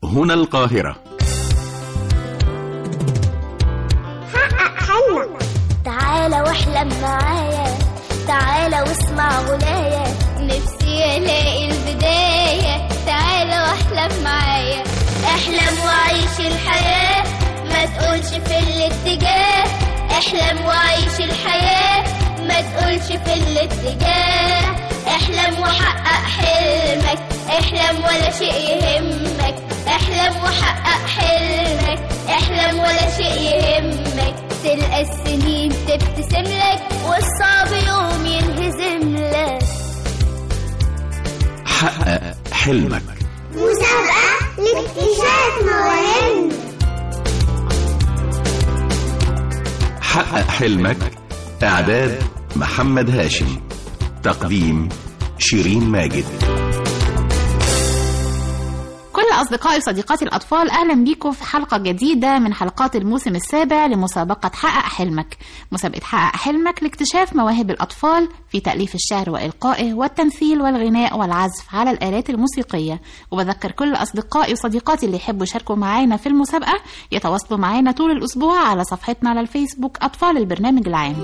هنا القاهرة حقق حلمك تعالى واحلم معايا تعالى واسمع غنايا نفسي الاقي البداية تعالى واحلم معايا احلم وعيش الحياة ما تقولش في الاتجاه احلم وعيش الحياة ما تقولش في الاتجاه احلم وحقق حلمك احلم ولا شيء يهمك احلم وحقق حلمك احلم ولا شيء يهمك تلقى السنين تبتسم لك والصعب يوم ينهزم لك حقق حلمك مسابقة لاكتشاف مواهب حقق حلمك إعداد محمد هاشم تقديم شيرين ماجد كل أصدقائي وصديقاتي الأطفال أهلا بيكم في حلقة جديدة من حلقات الموسم السابع لمسابقة حقق حلمك مسابقة حقق حلمك لاكتشاف مواهب الأطفال في تأليف الشعر وإلقائه والتمثيل والغناء والعزف على الآلات الموسيقية وبذكر كل أصدقائي وصديقاتي اللي يحبوا يشاركوا معانا في المسابقة يتواصلوا معانا طول الأسبوع على صفحتنا على الفيسبوك أطفال البرنامج العام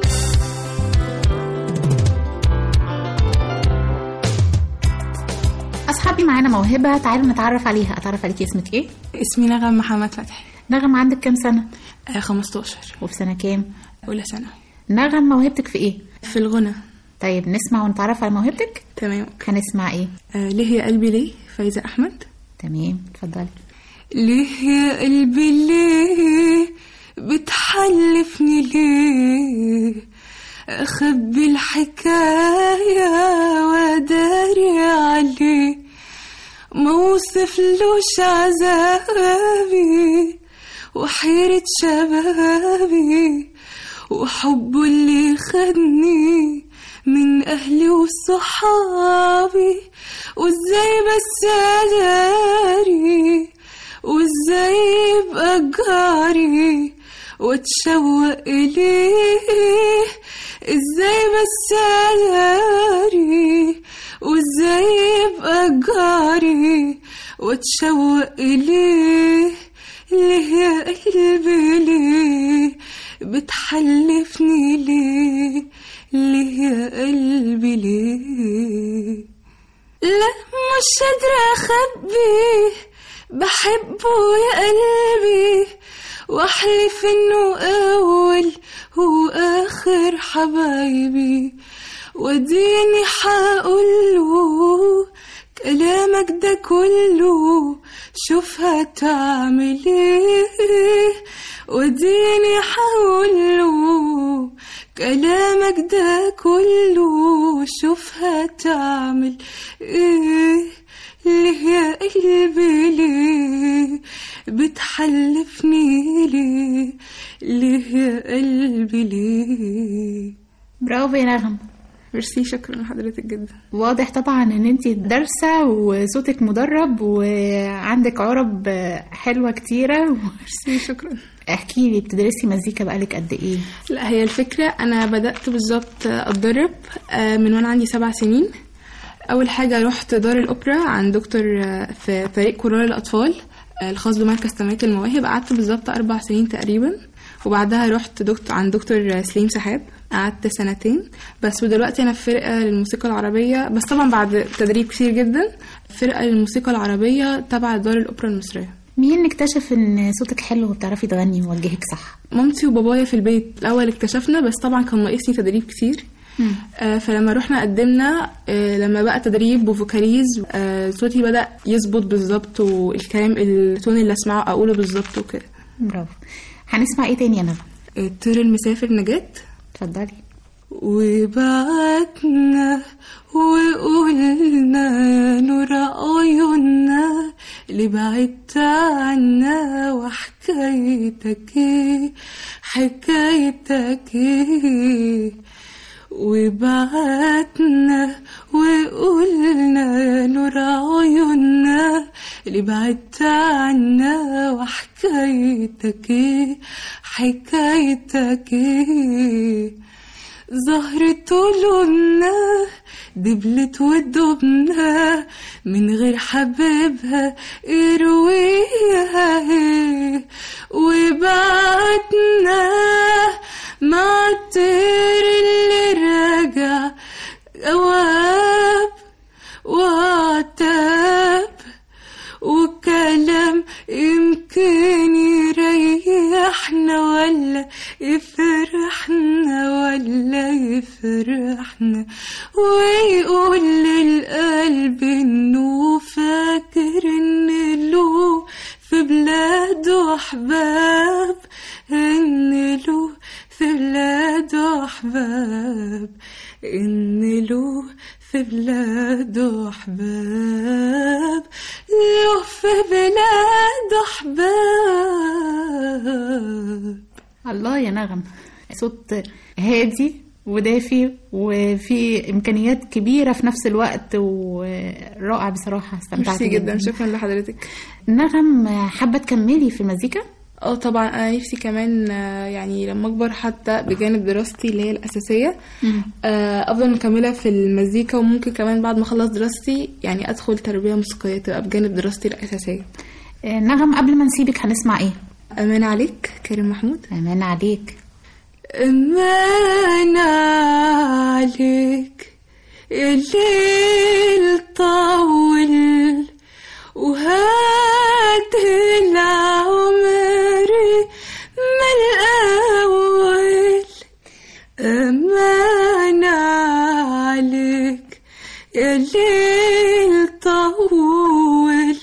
أصحابي معانا موهبة تعالوا نتعرف عليها أتعرف عليكي اسمك إيه؟ اسمي نغم محمد فتحي نغم عندك كام سنة؟ آه 15 وفي سنة كام؟ أولى ثانوي نغم موهبتك في ايه؟ في الغنى طيب نسمع ونتعرف على موهبتك؟ تمام هنسمع ايه؟ آه ليه يا قلبي ليه فايزة أحمد تمام اتفضلي ليه يا قلبي ليه بتحلفني ليه أخبي الحكاية وأداري عليه ما وصفلوش عذابي وحيرة شبابي وحبه اللي خدني من أهلي وصحابي وإزاي بس أداري وإزاي يبقى جاري واتشوق إليه إزاي بس أداري وإزاي يبقى جاري واتشوق إليه ليه يا قلبي ليه بتحلفني ليه ليه يا قلبي ليه لا مش قادرة أخبيه بحبه يا قلبي واحلف انه اول واخر حبايبي وديني حقوله كلامك ده كله شوف هتعمل ايه وديني حقوله كلامك ده كله شوف هتعمل ايه ليه يا قلبي ليه بتحلفني ليه ليه يا قلبي ليه برافو يا نغم ميرسي شكرا لحضرتك جدا واضح طبعا ان انت دارسة وصوتك مدرب وعندك عرب حلوة كتيرة ميرسي شكرا احكي لي بتدرسي مزيكا بقالك قد ايه لا هي الفكرة أنا بدأت بالظبط أتدرب آه، من وأنا عندي سبع سنين أول حاجة رحت دار الأوبرا عند دكتور آه، في فريق كورال الأطفال آه، الخاص بمركز تنمية المواهب قعدت بالظبط أربع سنين تقريبا وبعدها رحت دكتور عند دكتور سليم سحاب قعدت سنتين بس ودلوقتي أنا في فرقة للموسيقى العربية بس طبعا بعد تدريب كتير جدا فرقة للموسيقى العربية تبع دار الأوبرا المصرية مين اكتشف ان صوتك حلو وبتعرفي تغني ووجهك صح مامتي وبابايا في البيت الأول اكتشفنا بس طبعا كان ناقصني تدريب كتير آه، فلما رحنا قدمنا آه، لما بقى تدريب وفوكاليز آه، صوتي بدأ يظبط بالظبط والكلام التون اللي اسمعه اقوله بالظبط وكده برافو هنسمع ايه تاني يا نغم الطير المسافر نجاة اتفضلي وبعتنا وقلنا يا نور عيوننا اللي بعدت عنا وحكايتك ايه حكايتك ايه وبعتنا وقلنا يا نور عيوننا اللي بعدت عنا وحكايتك ايه حكايتك ايه زهرة لوننا دبلت ودبنا من غير حبيبها اروي كلام يمكن يريحنا ولا يفرحنا ولا يفرحنا ويقول للقلب انه فاكر ان له في بلاده احباب ان له في بلاده احباب ان له في بلاده احباب له في بلاده احباب الله يا نغم صوت هادي ودافي وفي امكانيات كبيره في نفس الوقت ورائع بصراحه استمتعت ميرسي جدا شكرا لحضرتك نغم حابه تكملي في المزيكا اه طبعا انا نفسي كمان آه، يعني لما اكبر حتى بجانب دراستي اللي هي الاساسيه آه، افضل مكمله في المزيكا وممكن كمان بعد ما اخلص دراستي يعني ادخل تربيه موسيقيه تبقى بجانب دراستي الاساسيه نغم قبل ما نسيبك هنسمع ايه امان عليك كريم محمود امان عليك امان عليك الليل طول وهات العمر من الأول أمان عليك الليل طول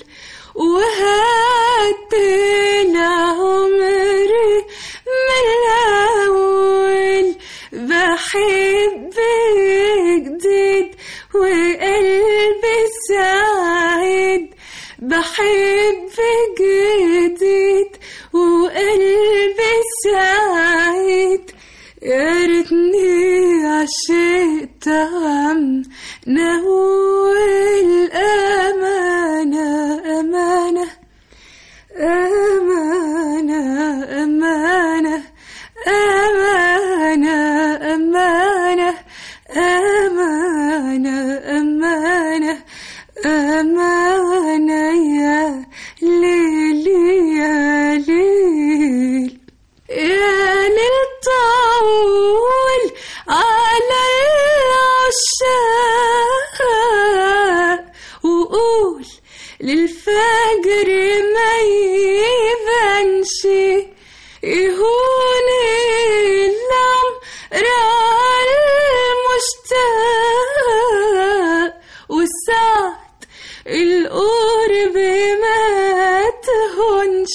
وهات العمر من الأول بحب جديد وقلبي سعيد بحب جديد وقلبي سعيد يا ريتني عشقت عم نقول أمانة أمانة أمانة أمانة أمانة أمانة أمانة أمانة أمانة يا ليل يا ليل يا ليل طول على العشاق وقول للفجر ما يبانش يهون الأمر على المشتاق وساعة القرب ما تهونش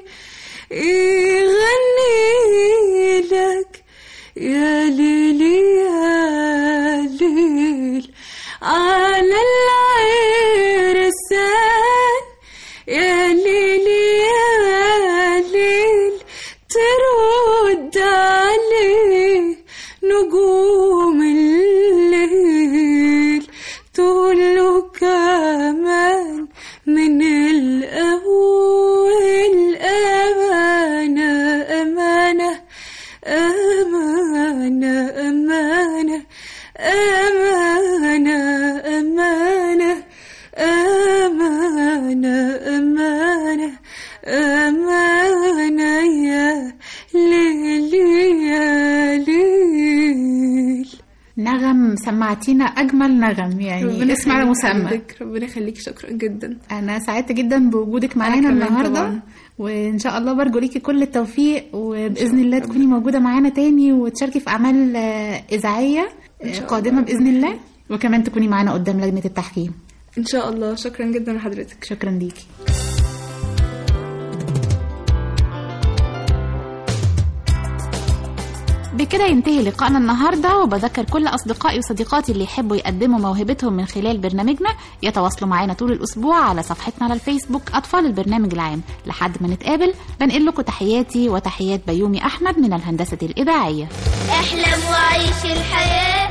يغني لك يا ليل يا ليل على العرسان يا ليل يا ليل ترد عليه نجوم الليل تقول له كمان من الأول أمانة أمانة أمانة أمانة أمانة أمانة أمانة أمانة أمانة يا ليل يا ليل نغم سمعتينا اجمل نغم يعني اسم على يخليك مسمى حضرتك، ربنا يخليك شكرا جدا انا سعدت جدا بوجودك معانا كمان النهارده طبعاً. وان شاء الله برجو ليكي كل التوفيق وباذن الله تكوني موجوده معانا تاني وتشاركي في اعمال آه، اذاعيه آه، قادمه باذن الله وكمان تكوني معانا قدام لجنه التحكيم ان شاء الله شكرا جدا لحضرتك شكرا ليكي بكده ينتهي لقائنا النهارده وبذكر كل اصدقائي وصديقاتي اللي يحبوا يقدموا موهبتهم من خلال برنامجنا يتواصلوا معانا طول الاسبوع على صفحتنا على الفيسبوك اطفال البرنامج العام لحد ما نتقابل بنقل لكم تحياتي وتحيات بيومي احمد من الهندسه الاذاعيه احلم وعيش الحياة